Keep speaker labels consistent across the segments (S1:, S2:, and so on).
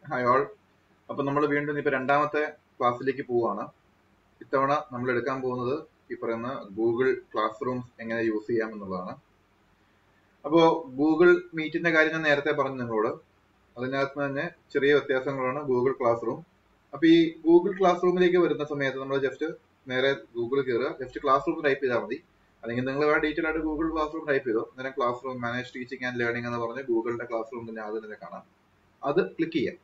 S1: Hi all അപ്പൊ നമ്മൾ വീണ്ടും ഇപ്പൊ രണ്ടാമത്തെ ക്ലാസ്സിലേക്ക് പോവാണ് ഇത്തവണ നമ്മൾ എടുക്കാൻ പോകുന്നത് ഈ പറയുന്ന ഗൂഗിൾ ക്ലാസ് റൂംസ് എങ്ങനെ യൂസ് ചെയ്യാം എന്നുള്ളതാണ് അപ്പോ ഗൂഗിൾ മീറ്റിന്റെ കാര്യം ഞാൻ നേരത്തെ പറഞ്ഞു നിങ്ങളോട് അതിനകത്ത് തന്നെ ചെറിയ വ്യത്യാസങ്ങളാണ് ഗൂഗിൾ ക്ലാസ് റൂം അപ്പൊ ഈ ഗൂഗിൾ ക്ലാസ് റൂമിലേക്ക് വരുന്ന സമയത്ത് നമ്മൾ ജസ്റ്റ് നേരെ ഗൂഗിൾ കയറുക ജസ്റ്റ് ക്ലാസ് റൂം ടൈപ്പ് ചെയ്താൽ മതി അല്ലെങ്കിൽ നിങ്ങൾ വേറെ ഡീറ്റെയിൽ ആയിട്ട് ഗൂഗിൾ ക്ലാസ് റൂം ടൈപ്പ് ചെയ്തോ അന്നേരം classroom manage teaching and learning എന്ന് പറഞ്ഞ് ഗൂഗിളിന്റെ ക്ലാസ് റൂം തന്നെ ആദ്യം തന്നെ കാണാം അത് ക്ലിക്ക് ചെയ്യാം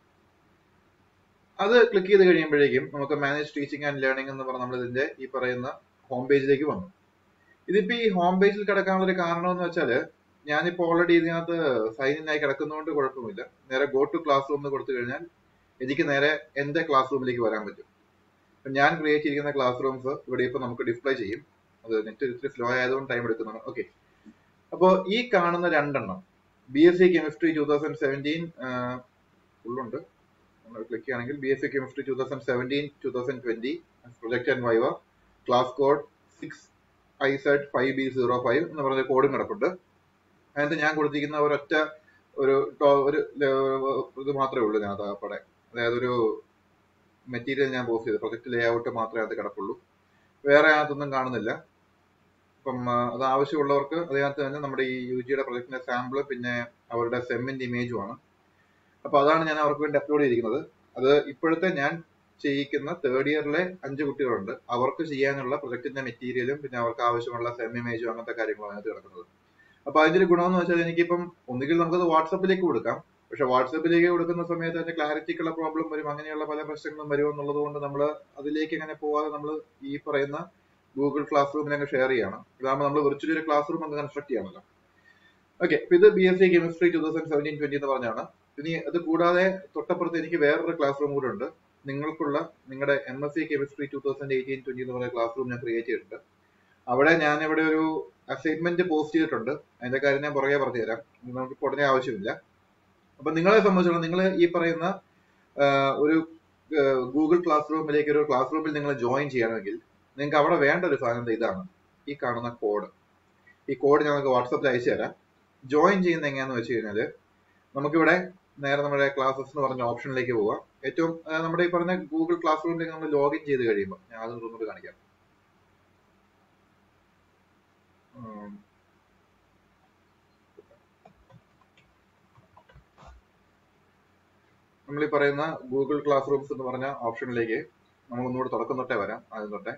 S1: അത് ക്ലിക്ക് ചെയ്ത് കഴിയുമ്പോഴേക്കും നമുക്ക് മാനേജ് ടീച്ചിങ് ആൻഡ് ലേണിംഗ് എന്ന് പറഞ്ഞ നമ്മൾ ഇതിന്റെ ഈ പറയുന്ന ഹോം പേജിലേക്ക് വന്നു ഇതിപ്പോ ഈ ഹോം പേജിൽ കിടക്കാനുള്ള ഒരു കാരണം എന്ന് വെച്ചാല് ഞാനിപ്പോ ഓൾറെഡി ഇതിനകത്ത് സൈൻ ഇൻ ആയി കിടക്കുന്നതുകൊണ്ട് കുഴപ്പമില്ല നേരെ ഗോ ടു ക്ലാസ് റൂം എന്ന് കൊടുത്തു കഴിഞ്ഞാൽ എനിക്ക് നേരെ എന്റെ ക്ലാസ് റൂമിലേക്ക് വരാൻ പറ്റും അപ്പൊ ഞാൻ ക്രിയേറ്റ് ചെയ്തിരിക്കുന്ന ക്ലാസ് റൂംസ് ഇവിടെ ഇപ്പൊ നമുക്ക് ഡിസ്പ്ലേ ചെയ്യും അത് നെറ്റ് ഇത്തിരി സ്ലോ ആയതുകൊണ്ട് ടൈം എടുക്കുന്നതാണ് ഓക്കെ അപ്പോ ഈ കാണുന്ന രണ്ടെണ്ണം B S C chemistry two thousand seventeen ഫുള്ളുണ്ട് നമ്മൾ ക്ലിക്ക് ചെയ്യുകയാണെങ്കിൽ B S C chemistry two thousand seventeen two thousand twenty project and viva class code six I Z five B zero five എന്ന് പറഞ്ഞ കോഡും കിടപ്പുണ്ട് അതിനകത്ത് ഞാൻ കൊടുത്തിരിക്കുന്ന ഒരൊറ്റ ഒരു ടോ- ഒരു ല- ഇത് മാത്രമേ ഉള്ളൂ ഇതിനകത്ത് അവിടെ അതായത് ഒരു മെറ്റീരിയൽ ഞാൻ പോസ്റ്റ് ചെയ്തു പ്രൊജക്ട് ലേ ഔട്ട് മാത്രമേ അത് കിടപ്പുള്ളൂ വേറെ അതിനകത്തൊന്നും കാണുന്നില്ല അപ്പം ആ, അത് ആവശ്യമുള്ളവർക്ക് അതിനകത്ത് തന്നെ നമ്മുടെ ഈ യു ജിയുടെ പ്രൊജക്ടിന്റെ സാമ്പിൾ പിന്നെ അവരുടെ സെമ്മിന്റെ ഇമേജും ആണ് അപ്പൊ അതാണ് ഞാൻ അവർക്ക് വേണ്ടി അപ്ലോഡ് ചെയ്തിരിക്കുന്നത് അത് ഇപ്പോഴത്തെ ഞാൻ ചെയ്യിക്കുന്ന തേർഡ് ഇയറിലെ അഞ്ച് കുട്ടികളുണ്ട് അവർക്ക് ചെയ്യാനുള്ള പ്രൊജക്ടിന്റെ മെറ്റീരിയലും പിന്നെ അവർക്ക് ആവശ്യമുള്ള സെം ഇമേജും അങ്ങനത്തെ കാര്യങ്ങളും അതിനകത്ത് കിടക്കുന്നത് അപ്പൊ അതിന്റെ ഒരു ഗുണമെന്ന് വെച്ചാൽ എനിക്കിപ്പം ഒന്നുകിൽ നമുക്കത് വാട്സപ്പിലേക്ക് കൊടുക്കാം പക്ഷെ വാട്സപ്പിലേക്ക് കൊടുക്കുന്ന സമയത്ത് അതിന്റെ ക്ലാരിറ്റിക്കുള്ള പ്രോബ്ലം വരും അങ്ങനെയുള്ള പല പ്രശ്നങ്ങളും വരും എന്നുള്ളത് കൊണ്ട് നമ്മൾ അതിലേക്ക് അങ്ങനെ പോവാതെ നമ്മൾ ഈ പറയുന്ന ഗൂഗിൾ ക്ലാസ് റൂമിലൊക്കെ ഷെയർ ചെയ്യണം ഇതാകുമ്പോൾ നമ്മൾ വിർച്വലി ഒരു ക്ലാസ് റൂം അങ്ങ് കൺസ്ട്രക്ട് ചെയ്യാമല്ലോ ഓക്കെ അപ്പൊ ഇത് B S C chemistry two thousand seventeen twenty എന്ന് പറഞ്ഞാണ് ഇനി അത് കൂടാതെ തൊട്ടപ്പുറത്ത് എനിക്ക് വേറൊരു ക്ലാസ് റൂം കൂടെ ഉണ്ട് നിങ്ങൾക്കുള്ള നിങ്ങളുടെ M S C chemistry two thousand eighteen twenty എന്ന് പറയുന്ന ക്ലാസ് റൂം ഞാൻ ക്രിയേറ്റ് ചെയ്തിട്ടുണ്ട് അവിടെ ഞാൻ ഇവിടെ ഒരു അസൈൻമെന്റ് പോസ്റ്റ് ചെയ്തിട്ടുണ്ട് അതിന്റെ കാര്യം ഞാൻ പുറകെ പറഞ്ഞു തരാം ഇത് നമുക്ക് ഇപ്പൊ ഉടനെ ആവശ്യമില്ല അപ്പൊ നിങ്ങളെ സംബന്ധിച്ചിടത്തോളം നിങ്ങൾ ഈ പറയുന്ന ആ, ഒരു ഗൂഗിൾ ക്ലാസ് റൂമിലേക്ക് ഒരു ക്ലാസ് റൂമിൽ നിങ്ങൾ ജോയിൻ ചെയ്യണമെങ്കിൽ നിങ്ങൾക്ക് അവിടെ വേണ്ട ഒരു സാധനം ദേ ഇതാണ് ഈ കാണുന്ന കോഡ് ഈ കോഡ് ഞങ്ങൾക്ക് വാട്സപ്പിൽ അയച്ചു തരാം ജോയിൻ ചെയ്യുന്ന എങ്ങനെയാന്ന് വെച്ച് കഴിഞ്ഞാല് നമുക്കിവിടെ നേരെ നമ്മുടെ ക്ലാസ്സസ് എന്ന് പറഞ്ഞ ഓപ്ഷനിലേക്ക് പോവാം ഏറ്റവും ആ, നമ്മുടെ ഈ പറഞ്ഞ ഗൂഗിൾ ക്ലാസ് റൂമിലേക്ക് നമ്മൾ ലോഗിൻ ചെയ്ത് കഴിയുമ്പോൾ ഞാൻ അത് ഒന്നുകൂടി കാണിക്കാം ഉം. നമ്മൾ ഈ പറയുന്ന ഗൂഗിൾ ക്ലാസ് റൂംസ് എന്ന് പറഞ്ഞ ഓപ്ഷനിലേക്ക് നമ്മൾ ഒന്നുകൂടി തുടക്കം തൊട്ടേ വരാം ആദ്യം തൊട്ടേ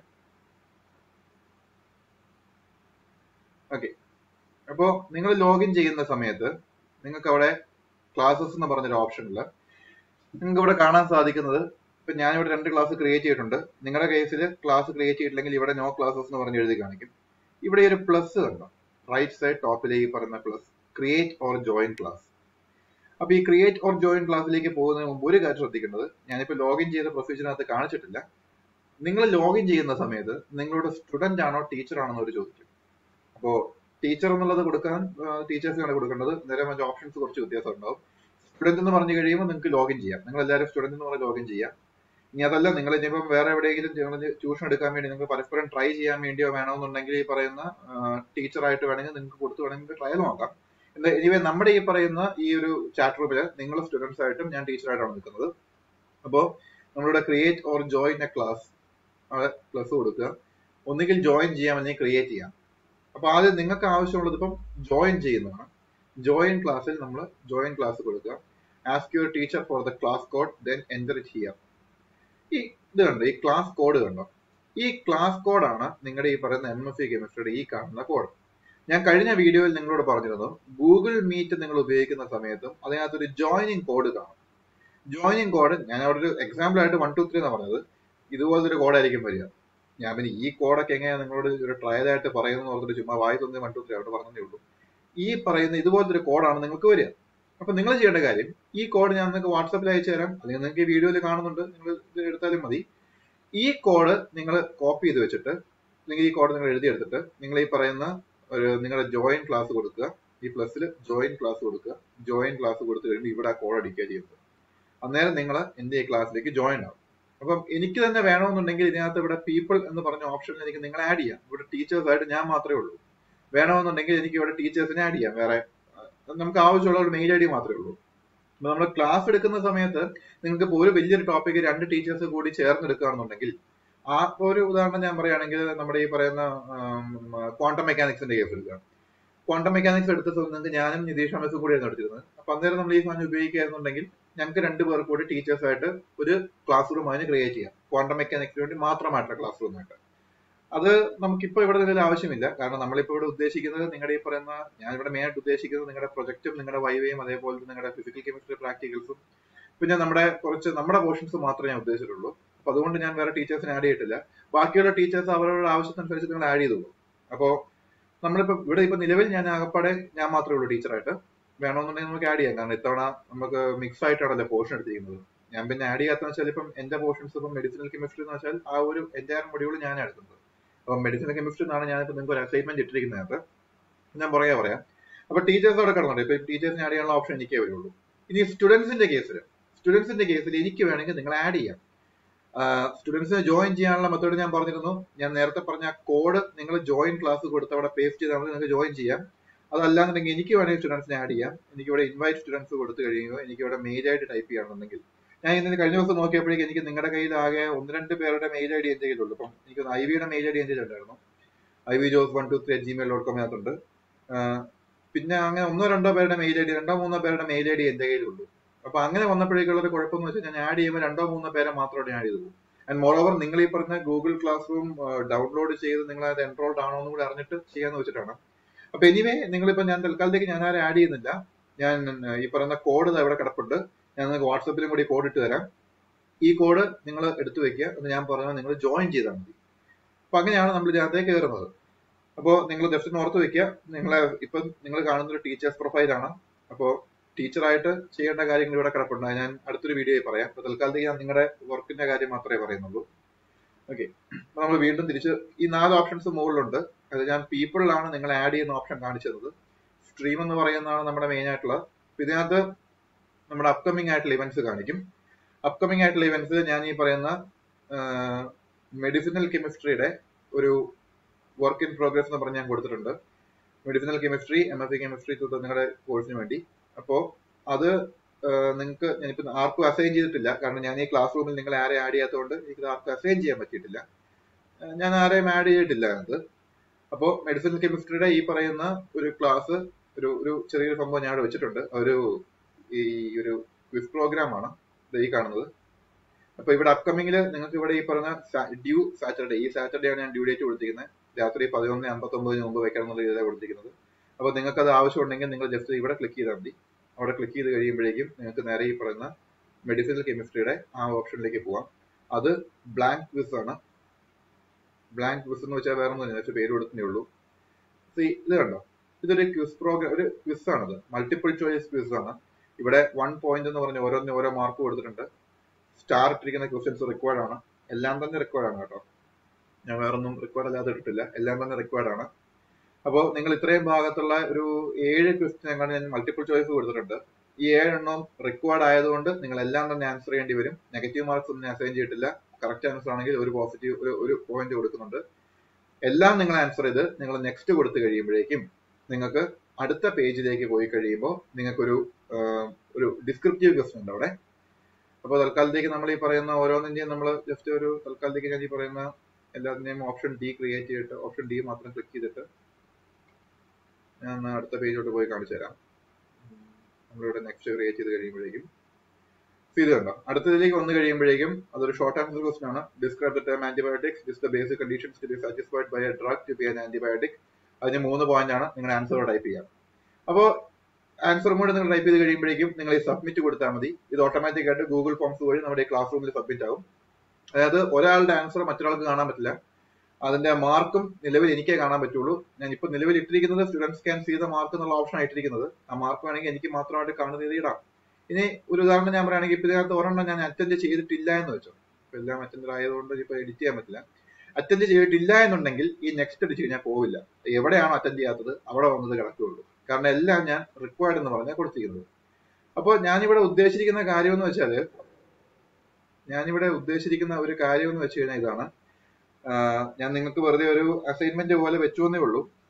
S1: ഓക്കെ അപ്പോ നിങ്ങൾ ലോഗിൻ ചെയ്യുന്ന സമയത്ത് നിങ്ങൾക്ക് അവിടെ ക്ലാസ്സസ് എന്ന് പറഞ്ഞൊരു ഓപ്ഷനിൽ നിങ്ങൾക്ക് ഇവിടെ കാണാൻ സാധിക്കുന്നത് ഇപ്പൊ ഞാനിവിടെ രണ്ട് ക്ലാസ് ക്രിയേറ്റ് ചെയ്തിട്ടുണ്ട് നിങ്ങളുടെ കേസിൽ ക്ലാസ് ക്രിയേറ്റ് ചെയ്തിട്ടില്ലെങ്കിൽ ഇവിടെ നോ ക്ലാസ്സസ് എന്ന് പറഞ്ഞ് എഴുതി കാണിക്കും ഇവിടെ ഈ ഒരു പ്ലസ് കണ്ടോ റൈറ്റ് സൈഡ് ടോപ്പിലേക്ക് പറയുന്ന plus create or join class അപ്പൊ ഈ ക്രിയേറ്റ് ഓർ ജോയിൻ ക്ലാസ്സിലേക്ക് പോകുന്നതിന് മുമ്പ് ഒരു കാര്യം ശ്രദ്ധിക്കേണ്ടത് ഞാനിപ്പോ ലോഗിൻ ചെയ്ത പ്രൊസീജിയറിനകത്ത് കാണിച്ചിട്ടില്ല നിങ്ങൾ ലോഗിൻ ചെയ്യുന്ന സമയത്ത് നിങ്ങളുടെ സ്റ്റുഡന്റ് ആണോ ടീച്ചർ ആണോ എന്ന് അവർ ചോദിക്കും അപ്പോ ടീച്ചർ എന്നുള്ളത് കൊടുക്കാൻ ടീച്ചേഴ്സിനാണ് കൊടുക്കേണ്ടത് നേരെ മറ്റേ ഓപ്ഷൻസ് കുറച്ച് വ്യത്യാസം ഉണ്ടാവും സ്റ്റുഡന്റ് എന്ന് പറഞ്ഞു കഴിയുമ്പോൾ നിങ്ങൾക്ക് ലോഗിൻ ചെയ്യാം നിങ്ങൾ എല്ലാവരും സ്റ്റുഡന്റ് എന്ന് പറഞ്ഞ് ലോഗിൻ ചെയ്യാം ഇനി അതല്ല നിങ്ങൾ ഇനിയിപ്പം വേറെ എവിടെയെങ്കിലും ട്യൂഷൻ എടുക്കാൻ വേണ്ടി നിങ്ങൾക്ക് പരസ്പരം ട്രൈ ചെയ്യാൻ വേണ്ടിയോ വേണമെന്നുണ്ടെങ്കിൽ ഈ പറയുന്ന ടീച്ചറായിട്ട് വേണമെങ്കിൽ നിങ്ങൾക്ക് കൊടുത്ത് വേണമെങ്കിൽ ട്രയൽ നോക്കാം എന്താ എനിവേ നമ്മുടെ ഈ പറയുന്ന ഈ ഒരു ചാറ്റ് റൂമിൽ നിങ്ങൾ സ്റ്റുഡൻസ് ആയിട്ടും ഞാൻ ടീച്ചറായിട്ടാണ് നിൽക്കുന്നത് അപ്പോൾ നമ്മളുടെ create or join a class plus കൊടുക്കുക ഒന്നുകിൽ ജോയിൻ ചെയ്യാം അല്ലെങ്കിൽ ക്രിയേറ്റ് ചെയ്യാം അപ്പൊ ആദ്യം നിങ്ങൾക്ക് ആവശ്യമുള്ളത് ഇപ്പം ജോയിൻ ചെയ്യുന്നതാണ് ജോയിൻ ക്ലാസ്സിൽ നമ്മൾ ജോയിൻ ക്ലാസ് കൊടുക്കുക ask your teacher for the class code then enter it here ഈ ഇത് കണ്ടോ ഈ ക്ലാസ് കോഡ് കണ്ടോ ഈ ക്ലാസ് കോഡാണ് നിങ്ങളുടെ ഈ പറയുന്ന എം എസ് സി കെമിസ്ട്രിയുടെ ഈ കാണുന്ന കോഡ് ഞാൻ കഴിഞ്ഞ വീഡിയോയിൽ നിങ്ങളോട് പറഞ്ഞിരുന്നു ഗൂഗിൾ മീറ്റ് നിങ്ങൾ ഉപയോഗിക്കുന്ന സമയത്തും അതിനകത്തൊരു ജോയിനിങ് കോഡ് കാണും ജോയിനിങ് കോഡ് ഞാൻ അവിടെ ഒരു എക്സാമ്പിൾ ആയിട്ട് വൺ ടു ത്രീ എന്നാണ് പറഞ്ഞത് ഇതുപോലത്തെ ഒരു കോഡായിരിക്കും വരിക ഞാൻ പിന്നെ ഈ കോഡൊക്കെ എങ്ങനെയാണ് നിങ്ങളോട് ഒരു ട്രയൽ ആയിട്ട് പറയുന്നത് ഓർത്തിട്ട് ചുമ്മാ വായി തന്നെ വൺ ടു ത്രീ അവിടെ പറഞ്ഞതേ ഉള്ളൂ ഈ പറയുന്ന ഇതുപോലത്തെ ഒരു കോഡാണ് നിങ്ങൾക്ക് വരിക അപ്പൊ നിങ്ങൾ ചെയ്യേണ്ട കാര്യം ഈ കോഡ് ഞാൻ നിങ്ങൾക്ക് വാട്സാപ്പിൽ അയച്ചു തരാം അല്ലെങ്കിൽ നിങ്ങൾക്ക് ഈ വീഡിയോയിൽ കാണുന്നുണ്ട് നിങ്ങൾ ഇത് എടുത്താലും മതി ഈ കോഡ് നിങ്ങൾ കോപ്പി ചെയ്ത് വെച്ചിട്ട് അല്ലെങ്കിൽ ഈ കോഡ് നിങ്ങൾ എഴുതിയെടുത്തിട്ട് നിങ്ങൾ ഈ പറയുന്ന ഒരു നിങ്ങളുടെ ജോയിൻ ക്ലാസ് കൊടുക്കുക ഈ പ്ലസ്സിൽ ജോയിൻ ക്ലാസ് കൊടുക്കുക ജോയിൻ ക്ലാസ് കൊടുത്തു കഴിയുമ്പോൾ ഇവിടെ ആ കോഡ് അടിക്കുക ചെയ്യുന്നത് അന്നേരം നിങ്ങൾ എന്റെ ഈ ക്ലാസ്സിലേക്ക് ജോയിൻ ആവും അപ്പം എനിക്ക് തന്നെ വേണമെന്നുണ്ടെങ്കിൽ ഇതിനകത്ത് ഇവിടെ പീപ്പിൾ എന്ന് പറഞ്ഞ ഓപ്ഷനിൽ എനിക്ക് നിങ്ങൾ ആഡ് ചെയ്യാം ഇവിടെ ടീച്ചേഴ്സ് ആയിട്ട് ഞാൻ മാത്രമേ ഉള്ളൂ വേണമെന്നുണ്ടെങ്കിൽ എനിക്ക് ഇവിടെ ടീച്ചേഴ്സിനെ ആഡ് ചെയ്യാം വേറെ അഹ് നമുക്ക് ആവശ്യമുള്ള ഒരു മെയിൽ ഐ ഡി മാത്രമേ ഉള്ളൂ അപ്പൊ നമ്മൾ ക്ലാസ് എടുക്കുന്ന സമയത്ത് നിങ്ങൾക്ക് ഇപ്പോൾ ഒരു വലിയൊരു ടോപ്പിക്ക് രണ്ട് ടീച്ചേഴ്സ് കൂടി ചേർന്ന് എടുക്കുകയാണെന്നുണ്ടെങ്കിൽ ആ ഒരു ഉദാഹരണം ഞാൻ പറയുകയാണെങ്കിൽ നമ്മുടെ ഈ പറയുന്ന ക്വാണ്ടം മെക്കാനിക്സിന്റെ കേസ് എടുക്കുക ക്വാണ്ടം മെക്കാനിക്സ് എടുത്ത സമയത്ത് നിങ്ങൾക്ക് ഞാനും നിതീഷ് അമസും കൂടിയായിരുന്നു എടുത്തിരുന്നത് അപ്പൊ അന്നേരം നമ്മൾ ഈ സാധനം ഉപയോഗിക്കുകയാണെന്നുണ്ടെങ്കിൽ ഞങ്ങൾക്ക് രണ്ടുപേർ കൂടി ടീച്ചേഴ്സ് ആയിട്ട് ഒരു ക്ലാസ് റൂം അതിന് ക്രിയേറ്റ് ചെയ്യാം ക്വാണ്ടം മെക്കാനിക്സിന് വേണ്ടി മാത്രമായിട്ടുള്ള ക്ലാസ് റൂം ആയിട്ട് അത് നമുക്കിപ്പോ ഇവിടെ ഇതിൽ ആവശ്യമില്ല കാരണം നമ്മളിപ്പോ ഇവിടെ ഉദ്ദേശിക്കുന്നത് നിങ്ങളുടെ ഈ പറയുന്ന ഞാൻ ഇവിടെ മെയിൻ ആയിട്ട് ഉദ്ദേശിക്കുന്നത് നിങ്ങളുടെ പ്രൊജക്റ്റും നിങ്ങളുടെ വൈവയും അതേപോലെ നിങ്ങളുടെ ഫിസിക്കൽ കെമിസ്ട്രി പ്രാക്ടിക്കൽസും പിന്നെ നമ്മുടെ കുറച്ച് നമ്മുടെ പോർഷൻസ് മാത്രമേ ഞാൻ ഉദ്ദേശിച്ചിട്ടുള്ളൂ അപ്പൊ അതുകൊണ്ട് ഞാൻ വേറെ ടീച്ചേഴ്സിനെ ആഡ് ചെയ്തിട്ടില്ല ബാക്കിയുള്ള ടീച്ചേഴ്സ് അവരുടെ ആവശ്യത്തിനനുസരിച്ച് നിങ്ങൾ ആഡ് ചെയ്തോളൂ അപ്പോ നമ്മളിപ്പോ ഇവിടെ ഇപ്പൊ നിലവിൽ ഞാൻ ആകപ്പാടെ ഞാൻ മാത്രമേ ഉള്ളൂ ടീച്ചറായിട്ട് വേണമെന്നുണ്ടെങ്കിൽ നമുക്ക് ആഡ് ചെയ്യാം കാരണം ഇത്തവണ നമുക്ക് മിക്സ് ആയിട്ടാണല്ലോ പോർഷൻ എടുത്തിരിക്കുന്നത് ഞാൻ പിന്നെ ആഡ് ചെയ്യാത്തതെന്ന് വെച്ചാൽ ഇപ്പം എന്റെ പോർഷൻസ് ഇപ്പം മെഡിസിനൽ കെമിസ്ട്രി എന്ന് വെച്ചാൽ ആ ഒരു എൻറ്റയർ മൊഡ്യൂൾ ഞാൻ എടുക്കുന്നത് അപ്പം മെഡിസിനൽ കെമിസ്ട്രി എന്നാണ് ഞാനിപ്പോ നിങ്ങൾക്ക് ഒരു അസൈൻമെന്റ് ഇട്ടിരിക്കുന്നത് ഞാൻ പറയാ പറയാം അപ്പൊ ടീച്ചേഴ്സ് അവിടെ കിടന്നുണ്ട് ഇപ്പൊ ടീച്ചേഴ്സിന് ആഡ് ചെയ്യാനുള്ള ഓപ്ഷൻ എനിക്കേ വരുള്ളൂ ഇനി സ്റ്റുഡൻസിന്റെ കേസിൽ സ്റ്റുഡൻസിന്റെ കേസിൽ എനിക്ക് വേണമെങ്കിൽ നിങ്ങൾ ആഡ് ചെയ്യാം സ്റ്റുഡൻസിനെ ജോയിൻ ചെയ്യാനുള്ള മെത്തേഡ് ഞാൻ പറഞ്ഞിരുന്നു ഞാൻ നേരത്തെ പറഞ്ഞ കോഡ് നിങ്ങൾ ജോയിൻ ക്ലാസ് കൊടുത്ത് അവിടെ പേസ്റ്റ് ചെയ്താൽ മതി നിങ്ങൾക്ക് ജോയിൻ ചെയ്യാം അതല്ലാന്നുണ്ടെങ്കിൽ എനിക്ക് വേണമെങ്കിൽ സ്റ്റുഡൻസിനെ ആഡ് ചെയ്യാം എനിക്ക് ഇവിടെ ഇൻവൈറ്റ് സ്റ്റുഡൻസ് കൊടുത്തു കഴിയുമ്പോൾ എനിക്ക് ഇവിടെ മെയിൽ ആയിട്ട് ടൈപ്പ് ചെയ്യണമെന്നുണ്ടെങ്കിൽ ഞാൻ ഇന്ന് കഴിഞ്ഞ ദിവസം നോക്കിയപ്പോഴേക്കും എനിക്ക് നിങ്ങളുടെ കയ്യിൽ ആകെ ഒന്ന് രണ്ട് പേരുടെ മെയിൽ ഐ ഡി എന്റെ കയ്യിലുള്ളൂ അപ്പം എനിക്ക് ഐ വിയുടെ മെയിൽ ഐ ഡി എന്റെ ഉണ്ടായിരുന്നു I V Jose one two three Gmail dot com അതിനകത്തുണ്ട് പിന്നെ അങ്ങനെ ഒന്നോ രണ്ടോ പേരുടെ മെയിൽ ഐ ഡി രണ്ടോ മൂന്നോ പേരുടെ മെയിൽ ഐ ഡി എന്റെ കയ്യിലുള്ളൂ അപ്പൊ അങ്ങനെ വന്നപ്പോഴേക്കുള്ള ഒരു കുഴപ്പമെന്ന് വെച്ചാൽ ഞാൻ ആഡ് ചെയ്യുമ്പോൾ രണ്ടോ മൂന്നോ പേരെ മാത്രമേ ആഡ് ചെയ്തുള്ളൂ ആൻഡ് മോർ ഓവർ നിങ്ങൾ ഈ പറഞ്ഞ ഗൂഗിൾ ക്ലാസ് റൂം ഡൗൺലോഡ് ചെയ്ത് നിങ്ങൾ അത് എൻറോൾഡ് ആണോ എന്ന് കൂടി അറിഞ്ഞിട്ട് ചെയ്യാന്ന് വെച്ചിട്ടാണ് അപ്പൊ എനിവേ നിങ്ങളിപ്പോ ഞാൻ തൽക്കാലത്തേക്ക് ഞാൻ ആരും ആഡ് ചെയ്യുന്നില്ല ഞാൻ ഈ പറയുന്ന കോഡ് ഇവിടെ കിടപ്പുണ്ട് ഞാൻ നിങ്ങൾക്ക് വാട്സപ്പിലും കൂടി കോഡ് ഇട്ട് തരാം ഈ കോഡ് നിങ്ങൾ എടുത്തു വെക്കുക എന്ന് ഞാൻ പറഞ്ഞാൽ നിങ്ങൾ ജോയിൻ ചെയ്താൽ മതി അപ്പൊ അങ്ങനെയാണ് നമ്മൾ ഇതിനകത്തേക്ക് കയറുന്നത് അപ്പോൾ നിങ്ങൾ ജസ്റ്റ് ഒന്ന് ഓർത്ത് വെക്കുക നിങ്ങളെ ഇപ്പൊ നിങ്ങൾ കാണുന്ന ഒരു ടീച്ചേഴ്സ് പ്രൊഫൈലാണ് അപ്പോൾ ടീച്ചറായിട്ട് ചെയ്യേണ്ട കാര്യങ്ങൾ ഇവിടെ കിടപ്പുണ്ട് അത് ഞാൻ അടുത്തൊരു വീഡിയോയിൽ പറയാം അപ്പൊ തൽക്കാലത്തേക്ക് ഞാൻ നിങ്ങളുടെ വർക്കിന്റെ കാര്യം മാത്രമേ പറയുന്നുള്ളൂ ഓക്കെ അപ്പൊ നമ്മൾ വീണ്ടും തിരിച്ച് ഈ നാല് ഓപ്ഷൻസ് മുകളിലുണ്ട് അത് ഞാൻ പീപ്പിളിലാണ് നിങ്ങൾ ആഡ് ചെയ്യുന്ന ഓപ്ഷൻ കാണിച്ചത് സ്ട്രീം എന്ന് പറയുന്നതാണ് നമ്മുടെ മെയിൻ ആയിട്ടുള്ള ഇതിനകത്ത് നമ്മുടെ അപ്കമിങ് ആയിട്ടുള്ള ഇവന്റ്സ് കാണിക്കും അപ്കമിങ് ആയിട്ടുള്ള ഇവന്റ്സ് ഞാൻ ഈ പറയുന്ന മെഡിസിനൽ കെമിസ്ട്രിയുടെ ഒരു വർക്ക് ഇൻ പ്രോഗ്രസ് എന്ന് പറഞ്ഞ് ഞാൻ കൊടുത്തിട്ടുണ്ട് medicinal chemistry M S C chemistry നിങ്ങളുടെ കോഴ്സിന് വേണ്ടി അപ്പോ അത് നിങ്ങൾക്ക് ഞാനിപ്പോ ആർക്കും അസൈൻ ചെയ്തിട്ടില്ല കാരണം ഞാൻ ഈ ക്ലാസ് റൂമിൽ നിങ്ങൾ ആരെ ആഡ് ചെയ്യാത്തതുകൊണ്ട് എനിക്ക് ആർക്കും അസൈൻ ചെയ്യാൻ പറ്റിയിട്ടില്ല ഞാൻ ആരെയും ആഡ് ചെയ്തിട്ടില്ല അത് അപ്പോ മെഡിസിനൽ കെമിസ്ട്രിയുടെ ഈ പറയുന്ന ഒരു ക്ലാസ് ഒരു ഒരു ചെറിയൊരു സംഭവം ഞാൻ അവിടെ വെച്ചിട്ടുണ്ട് ഒരു ഈ ഒരു ക്വിസ് പ്രോഗ്രാം ആണ് ഈ കാണുന്നത് അപ്പൊ ഇവിടെ അപ്കമിങ്ങിൽ നിങ്ങൾക്ക് ഇവിടെ ഈ പറഞ്ഞ ഡ്യൂ സാറ്റർഡേ ഈ സാറ്റർഡേ ആണ് ഞാൻ ഡ്യൂ ഡേറ്റ് കൊടുത്തിരിക്കുന്നത് രാത്രി പതിനൊന്ന് അമ്പത്തി ഒമ്പതിന് മുമ്പ് വെക്കണം എന്നുള്ള രീതിയിലാണ് കൊടുത്തിരിക്കുന്നത് അപ്പൊ നിങ്ങൾക്ക് അത് ആവശ്യമുണ്ടെങ്കിൽ നിങ്ങൾ ജസ്റ്റ് ഇവിടെ ക്ലിക്ക് ചെയ്താൽ മതി അവിടെ ക്ലിക്ക് ചെയ്ത് കഴിയുമ്പോഴേക്കും നിങ്ങൾക്ക് നേരെ ഈ പറയുന്ന മെഡിസിനൽ കെമിസ്ട്രിയുടെ ആ ഓപ്ഷനിലേക്ക് പോവാം അത് ബ്ലാങ്ക് ക്വിസ് ആണ് ബ്ലാങ്ക് ക്വിസ് എന്ന് വെച്ചാൽ വേറെ ഒന്നും പേര് കൊടുത്തേ ഉള്ളൂ ഇത് കണ്ടോ ഇതൊരു ക്വിസ് പ്രോഗ്രാം ഒരു ക്വിസ് ആണത് മൾട്ടിപ്പിൾ ചോയ്സ് ക്വിസ് ആണ് ഇവിടെ വൺ പോയിന്റ് എന്ന് പറഞ്ഞ് ഓരോന്നിന് ഓരോ മാർക്ക് കൊടുത്തിട്ടുണ്ട് സ്റ്റാർ ഇട്ടിരിക്കുന്ന ക്വസ്റ്റ്യൻസ് റിക്വയർഡ് ആണ് എല്ലാം തന്നെ റിക്വയർഡ് ആണ് കേട്ടോ ഞാൻ വേറൊന്നും റിക്വയർഡ് അല്ലാതെ ഇട്ടിട്ടില്ല എല്ലാം തന്നെ റിക്വയർഡ് ആണ് അപ്പോൾ നിങ്ങൾ ഇത്രയും ഭാഗത്തുള്ള ഒരു ഏഴ് ക്വസ്റ്റ്യൻ എങ്ങനെ ഞാൻ മൾട്ടിപ്പിൾ ചോയ്സ് കൊടുത്തിട്ടുണ്ട് ഈ ഏഴെണ്ണം റിക്വയർഡ് ആയതുകൊണ്ട് നിങ്ങൾ എല്ലാം തന്നെ ആൻസർ ചെയ്യേണ്ടി വരും നെഗറ്റീവ് മാർക്സ് ഒന്നും അസൈൻ ചെയ്തിട്ടില്ല കറക്റ്റ് ആൻസർ ആണെങ്കിൽ ഒരു പോസിറ്റീവ് ഒരു ഒരു പോയിന്റ് കൊടുക്കുന്നുണ്ട് എല്ലാം നിങ്ങൾ ആൻസർ ചെയ്ത് നിങ്ങൾ നെക്സ്റ്റ് കൊടുത്തു കഴിയുമ്പോഴേക്കും നിങ്ങൾക്ക് അടുത്ത പേജിലേക്ക് പോയി കഴിയുമ്പോൾ നിങ്ങൾക്കൊരു ഒരു ഡിസ്ക്രിപ്റ്റീവ് ക്വസ്റ്റൻ ഉണ്ട് അവിടെ അപ്പോൾ തൽക്കാലത്തേക്ക് നമ്മൾ ഈ പറയുന്ന ഓരോന്നിന്റെയും നമ്മൾ ജസ്റ്റ് ഒരു തൽക്കാലത്തേക്ക് ഞാൻ ഈ പറയുന്ന എല്ലാത്തിന്റെയും ഓപ്ഷൻ ഡി ക്രിയേറ്റ് ചെയ്തിട്ട് ഓപ്ഷൻ ഡി മാത്രം ക്ലിക്ക് ചെയ്തിട്ട് ഞാൻ അടുത്ത പേജിലോട്ട് പോയി കാണിച്ചു തരാം നമ്മളിവിടെ നെക്സ്റ്റ് ക്രിയേറ്റ് ചെയ്ത് കഴിയുമ്പോഴേക്കും ഇത് കണ്ടോ അടുത്തതിലേക്ക് വന്നു കഴിയുമ്പോഴേക്കും അതൊരു ഷോർട്ട് ആൻസർ ക്വസ്റ്റൻ ആണ് describe the term antibiotics this the basic conditions to be satisfied by a drug to be an antibiotic അതിന് മൂന്ന് പോയിന്റ് ആണ് നിങ്ങൾ ആൻസർ ടൈപ്പ് ചെയ്യാം അപ്പോൾ ആൻസറും കൂടെ നിങ്ങൾ ടൈപ്പ് ചെയ്ത് കഴിയുമ്പോഴേക്കും നിങ്ങൾ ഈ സബ്മിറ്റ് കൊടുത്താൽ മതി ഇത് ഓട്ടോമാറ്റിക് ആയിട്ട് ഗൂഗിൾ ഫോംസ് വഴി നമ്മുടെ ക്ലാസ് റൂമിൽ സബ്മിറ്റ് ആകും അതായത് ഒരാളുടെ ആൻസർ മറ്റൊരാൾക്ക് കാണാൻ പറ്റില്ല അതിന്റെ മാർക്കും നിലവിൽ എനിക്കേ കാണാൻ പറ്റുള്ളൂ ഞാൻ ഇപ്പൊ നിലവിൽ ഇട്ടിരിക്കുന്നത് students can see the mark എന്നുള്ള ഓപ്ഷൻ ആയിട്ടിരിക്കുന്നത് ആ മാർക്ക് വേണമെങ്കിൽ എനിക്ക് മാത്രമായിട്ട് കാണുന്ന രീതി ഇടാം ഇനി ഒരു ഉദാഹരണം ഞാൻ പറയുകയാണെങ്കിൽ ഇപ്പൊ ഇതിനകത്ത് ഒരെണ്ണം ഞാൻ അറ്റൻഡ് ചെയ്തിട്ടില്ല എന്ന് വെച്ചോ ഇപ്പൊ എല്ലാം അറ്റൻഡ് ആയതുകൊണ്ട് ഇപ്പൊ എഡിറ്റ് ചെയ്യാൻ പറ്റില്ല അറ്റൻഡ് ചെയ്തിട്ടില്ല എന്നുണ്ടെങ്കിൽ ഈ നെക്സ്റ്റ് അടിച്ച് കഴിഞ്ഞാൽ പോവില്ല എവിടെയാണോ അറ്റൻഡ് ചെയ്യാത്തത് അവിടെ വന്നത് കിടക്കുകയുള്ളൂ കാരണം എല്ലാം ഞാൻ റിക്വയർഡ് എന്ന് പറഞ്ഞാൽ കൊടുത്തിരിക്കുന്നത് അപ്പോൾ ഞാനിവിടെ ഉദ്ദേശിച്ചിരിക്കുന്ന കാര്യം എന്ന് വെച്ചാല് ഞാനിവിടെ ഉദ്ദേശിച്ചിരിക്കുന്ന ഒരു കാര്യം എന്ന് വെച്ച് കഴിഞ്ഞാൽ ഇതാണ് ഞാൻ നിങ്ങൾക്ക് വെറുതെ ഒരു അസൈൻമെന്റ് പോലെ വെച്ചു എന്നേ ഉള്ളൂ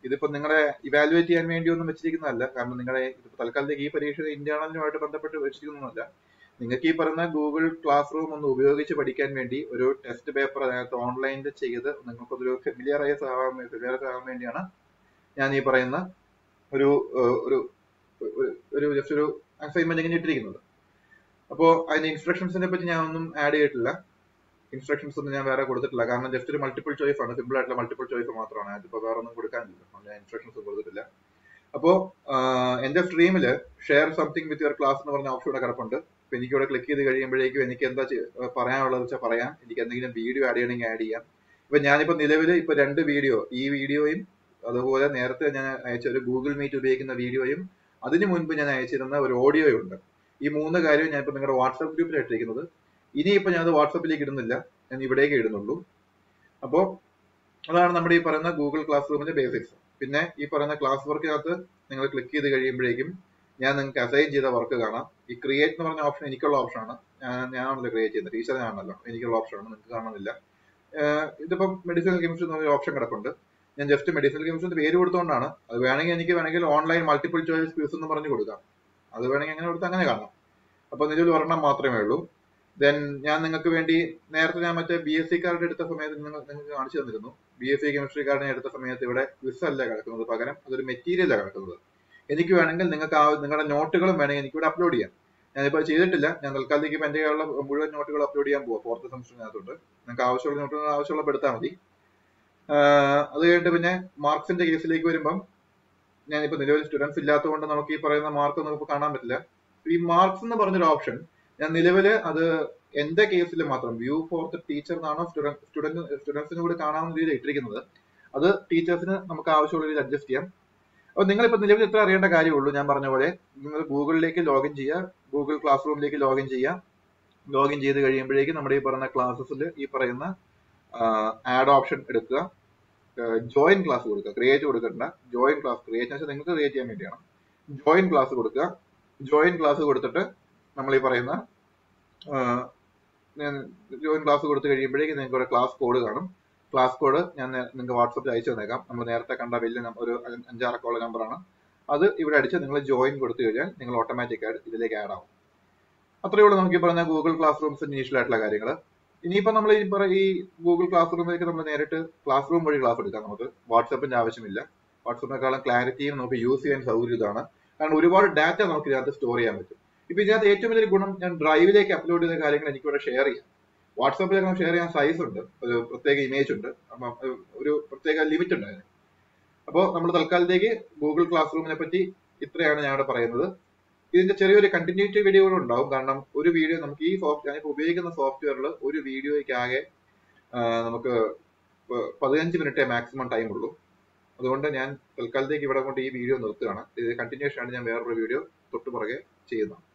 S1: ഇതിപ്പോ നിങ്ങളെ ഇവാലുവേറ്റ് ചെയ്യാൻ വേണ്ടി ഒന്നും വെച്ചിരിക്കുന്നതല്ല കാരണം നിങ്ങളെ ഇതിപ്പോ തൽക്കാലത്തേക്ക് ഈ പരീക്ഷ ഇന്റേണലുമായിട്ട് ബന്ധപ്പെട്ട് വെച്ചിരിക്കുന്നതല്ല നിങ്ങൾക്ക് ഈ പറയുന്ന ഗൂഗിൾ ക്ലാസ് റൂം ഒന്ന് ഉപയോഗിച്ച് പഠിക്കാൻ വേണ്ടി ഒരു ടെസ്റ്റ് പേപ്പർ അതിനകത്ത് ഓൺലൈനിൽ ചെയ്ത് നിങ്ങൾക്കൊരു ഫെമിലിയറൈസ് ആവാൻ ഫെമിലിയറൈസ് ആവാൻ വേണ്ടിയാണ് ഞാൻ ഈ പറയുന്ന ഒരു ഏഹ്, ഒരു ഒരു- ഒരു ജസ്റ്റ് ഒരു അസൈൻമെന്റ് ഇങ്ങനെ ഇട്ടിരിക്കുന്നത് അപ്പോ അതിന്റെ ഇൻസ്ട്രക്ഷൻസിനെ പറ്റി ഞാൻ ഒന്നും ആഡ് ചെയ്തിട്ടില്ല ഇൻസ്ട്രക്ഷൻസ് ഒന്നും ഞാൻ വേറെ കൊടുത്തിട്ടില്ല കാരണം ജസ്റ്റ് ഒരു മൾട്ടിപ്പിൾ ചോയ്സ് ആണ് സിമ്പിൾ ആയിട്ടുള്ള മൾട്ടിപ്പിൾ ചോയ്സ് മാത്രമാണ് അതിപ്പോ വേറെ ഒന്നും കൊടുക്കാനില്ല അതുകൊണ്ട് ഞാൻ ഇൻസ്ട്രക്ഷൻസ് കൊടുത്തിട്ടില്ല അപ്പോ ആഹ്, എന്റെ സ്ട്രീമിൽ share something with your class എന്ന് പറഞ്ഞ ഓപ്ഷൻ ഇവിടെ കിടപ്പുണ്ട് അപ്പൊ എനിക്ക് ഇവിടെ ക്ലിക്ക് ചെയ്ത് കഴിയുമ്പോഴേക്കും എനിക്ക് എന്താ ചെയ്യ- ഏഹ് പറയാനുള്ളത് വെച്ചാൽ പറയാം എനിക്ക് എന്തെങ്കിലും വീഡിയോ ആഡ് ചെയ്യണമെങ്കിൽ ആഡ് ചെയ്യാം ഇപ്പൊ ഞാനിപ്പോ നിലവിൽ ഇപ്പൊ രണ്ട് വീഡിയോ ഈ വീഡിയോയും അതുപോലെ നേരത്തെ ഞാൻ അയച്ച ഒരു ഗൂഗിൾ മീറ്റ് ഉപയോഗിക്കുന്ന വീഡിയോയും അതിനു മുൻപ് ഞാൻ അയച്ചിരുന്ന ഒരു ഓഡിയോയും ഉണ്ട് ഈ മൂന്ന് കാര്യവും ഞാൻ ഇപ്പൊ നിങ്ങളുടെ വാട്സാപ്പ് ഗ്രൂപ്പിൽ ഇട്ടിരിക്കുന്നത് ഇനിയിപ്പോ ഞാൻ അത് വാട്സാപ്പിലേക്ക് ഇടുന്നില്ല ഞാൻ ഇവിടേക്ക് ഇടുന്നുള്ളൂ അപ്പോ അതാണ് നമ്മുടെ ഈ പറയുന്ന ഗൂഗിൾ ക്ലാസ് റൂമിന്റെ ബേസിക്സ് പിന്നെ ഈ പറയുന്ന ക്ലാസ് വർക്കിനകത്ത് നിങ്ങൾ ക്ലിക്ക് ചെയ്ത് കഴിയുമ്പോഴേക്കും ഞാൻ നിങ്ങൾക്ക് അസൈൻ ചെയ്ത വർക്ക് കാണാം ഈ ക്രിയേറ്റ് എന്ന് പറഞ്ഞ ഓപ്ഷൻ എനിക്കുള്ള ഓപ്ഷനാണ് ഞാൻ ഞാനാണല്ലോ ക്രിയേറ്റ് ചെയ്യുന്നത് ടീച്ചർ ഞാനാണല്ലോ എനിക്കുള്ള ഓപ്ഷനാണ് നിങ്ങൾക്ക് കാണുന്നില്ല ഏഹ് ഇതിപ്പം മെഡിസിനൽ കെമിസ്ട്രി എന്ന് പറഞ്ഞ ഓപ്ഷൻ കിടപ്പുണ്ട് ഞാൻ ജസ്റ്റ് മെഡിസിനൽ കെമിസ്ട്രി പേര് കൊടുത്തുകൊണ്ടാണ് അത് വേണമെങ്കിൽ എനിക്ക് വേണമെങ്കിൽ ഓൺലൈൻ മൾട്ടിപ്പിൾ ചോയ്സ് ക്വിസ് എന്ന് പറഞ്ഞ് കൊടുക്കാം അത് വേണമെങ്കിൽ അങ്ങനെ കൊടുത്ത് അങ്ങനെ കാണാം അപ്പൊ നിലവിൽ ഒരെണ്ണം മാത്രമേ ഉള്ളൂ ദെൻ ഞാൻ നിങ്ങൾക്ക് വേണ്ടി നേരത്തെ ഞാൻ മറ്റേ ബി എസ് സി കാർഡ് എടുത്ത സമയത്ത് നിങ്ങൾ നിങ്ങൾക്ക് കാണിച്ചു തന്നിരുന്നു B S C chemistry card എടുത്ത സമയത്ത് ഇവിടെ ക്വിസ് അല്ല കിടക്കുന്നത് പകരം അതൊരു മെറ്റീരിയലാണ് കിടക്കുന്നത് എനിക്ക് വേണമെങ്കിൽ നിങ്ങൾക്ക് ആ നിങ്ങളുടെ നോട്ടുകളും വേണമെങ്കിൽ എനിക്ക് ഇവിടെ അപ്ലോഡ് ചെയ്യാം ഞാനിപ്പോൾ അത് ചെയ്തിട്ടില്ല ഞാൻ തൽക്കാലത്തേക്ക് ഇപ്പൊ എന്റെ കയ്യിലുള്ള മുഴുവൻ നോട്ടുകൾ അപ്ലോഡ് ചെയ്യാൻ പോവാം ഫോർത്ത് സെമസ്റ്ററിനകത്തോട്ട് നിങ്ങൾക്ക് ആവശ്യമുള്ള നോട്ടുകൾ ആവശ്യമുള്ള എടുത്താൽ മതി ആഹ് അത് കഴിഞ്ഞിട്ട് പിന്നെ മാർക്സിന്റെ കേസിലേക്ക് വരുമ്പം ഞാനിപ്പോ നിലവിൽ സ്റ്റുഡൻസ് ഇല്ലാത്തതുകൊണ്ട് നമുക്ക് ഈ പറയുന്ന മാർക്ക് ഒന്നും ഇപ്പൊ കാണാൻ പറ്റില്ല ഈ മാർക്സ് എന്ന് പറഞ്ഞൊരു ഓപ്ഷൻ ഞാൻ നിലവില് അത് എന്റെ കേസിൽ മാത്രം വ്യൂ ഫോർ ദ ടീച്ചർ എന്നാണോ സ്റ്റുഡന്റ് സ്റ്റുഡൻസിന് കൂടി കാണാവുന്ന രീതിയിൽ ഇട്ടിരിക്കുന്നത് അത് ടീച്ചേഴ്സിന് നമുക്ക് ആവശ്യമുള്ള രീതിയിൽ അഡ്ജസ്റ്റ് ചെയ്യാം അപ്പൊ നിങ്ങൾ ഇപ്പൊ നിലവിൽ ഇത്ര അറിയേണ്ട കാര്യമുള്ളൂ ഞാൻ പറഞ്ഞ പോലെ നിങ്ങൾ ഗൂഗിളിലേക്ക് ലോഗിൻ ചെയ്യുക ഗൂഗിൾ ക്ലാസ് റൂമിലേക്ക് ലോഗിൻ ചെയ്യുക ലോഗിൻ ചെയ്ത് കഴിയുമ്പോഴേക്കും നമ്മുടെ ഈ പറയുന്ന ക്ലാസ്സസിൽ ഈ പറയുന്ന ആഡ് ഓപ്ഷൻ എടുക്കുക ജോയിൻ ക്ലാസ് കൊടുക്കുക ക്രിയേറ്റ് കൊടുക്കണ്ട ജോയിൻ ക്ലാസ് ക്രിയേറ്റ് വെച്ചാൽ നിങ്ങൾക്ക് ക്രിയേറ്റ് ചെയ്യാൻ വേണ്ടിയാണ് ജോയിൻ ക്ലാസ് കൊടുക്കുക ജോയിൻ ക്ലാസ് കൊടുത്തിട്ട് നമ്മൾ ഈ പറയുന്ന ജോയിൻ ക്ലാസ് കൊടുത്തു കഴിയുമ്പോഴേക്കും നിങ്ങൾക്ക് ഒരു ക്ലാസ് കോഡ് കാണും ക്ലാസ് കോഡ് ഞാൻ നേ- നിങ്ങൾക്ക് വാട്സപ്പിൽ അയച്ചു തന്നേക്കാം നമ്മൾ നേരത്തെ കണ്ട വലിയ നം- ഒരു അഞ്ച് അഞ്ചാറക്കമുള്ള നമ്പറാണ് അത് ഇവിടെ അടിച്ച് നിങ്ങൾ ജോയിൻ കൊടുത്തു കഴിഞ്ഞാൽ നിങ്ങൾ ഓട്ടോമാറ്റിക് ആയിട്ട് ഇതിലേക്ക് ആഡ് ആവും അത്രയേ ഉള്ളൂ നമുക്ക് ഈ പറഞ്ഞ ഗൂഗിൾ ക്ലാസ് റൂംസിന്റെ ഇനീഷ്യൽ ആയിട്ടുള്ള കാര്യങ്ങൾ ഇനിയിപ്പോ നമ്മൾ ഈ പറ ഈ ഗൂഗിൾ ക്ലാസ് റൂമിലേക്ക് നമ്മൾ നേരിട്ട് ക്ലാസ് റൂം വഴി ക്ലാസ് എടുക്കാം നമുക്ക് വാട്സപ്പിന്റെ ആവശ്യമില്ല വാട്സപ്പിനെക്കാളും ക്ലാരിറ്റിയും നമുക്ക് യൂസ് ചെയ്യാൻ സൗകര്യം ഇതാണ് കാരണം ഒരുപാട് ഡാറ്റ നമുക്ക് ഇതിനകത്ത് സ്റ്റോർ ചെയ്യാൻ പറ്റും ഇപ്പൊ ഇതിനകത്ത് ഏറ്റവും വലിയൊരു ഗുണം ഞാൻ ഡ്രൈവിലേക്ക് അപ്ലോഡ് ചെയ്ത കാര്യങ്ങൾ എനിക്ക് ഇവിടെ ഷെയർ ചെയ്യാം വാട്സാപ്പിലേക്ക് ഷെയർ ചെയ്യാൻ സൈസ് ഉണ്ട് ഒരു പ്രത്യേക ഇമേജ് ഉണ്ട് അപ്പം ഒരു- ഒരു പ്രത്യേക ലിമിറ്റ് ഉണ്ട് അതിന് അപ്പോൾ നമ്മൾ തൽക്കാലത്തേക്ക് ഗൂഗിൾ ക്ലാസ് റൂമിനെ പറ്റി ഇത്രയാണ് ഞാൻ ഇവിടെ പറയുന്നത് ഇതിന്റെ ചെറിയൊരു കണ്ടിന്യൂറ്റി വീഡിയോ കൂടെ ഉണ്ടാവും കാരണം ഒരു വീഡിയോ നമുക്ക് ഈ സോഫ്റ്റ് ഞാനിപ്പോൾ ഉപയോഗിക്കുന്ന സോഫ്റ്റ്വെയറിൽ ഒരു വീഡിയോയ്ക്ക് ആകെ ആ, നമുക്ക് പ- പതിനഞ്ച് മിനിറ്റേ മാക്സിമം ടൈം ഉള്ളൂ അതുകൊണ്ട് ഞാൻ തൽക്കാലത്തേക്ക് ഇവിടെ കൊണ്ട് ഈ വീഡിയോ നിർത്തുകയാണ് ഇത് കണ്ടിന്യൂഷൻ ആണ് ഞാൻ വേറൊരു വീഡിയോ തൊട്ട് പുറകെ ചെയ്യുന്നത്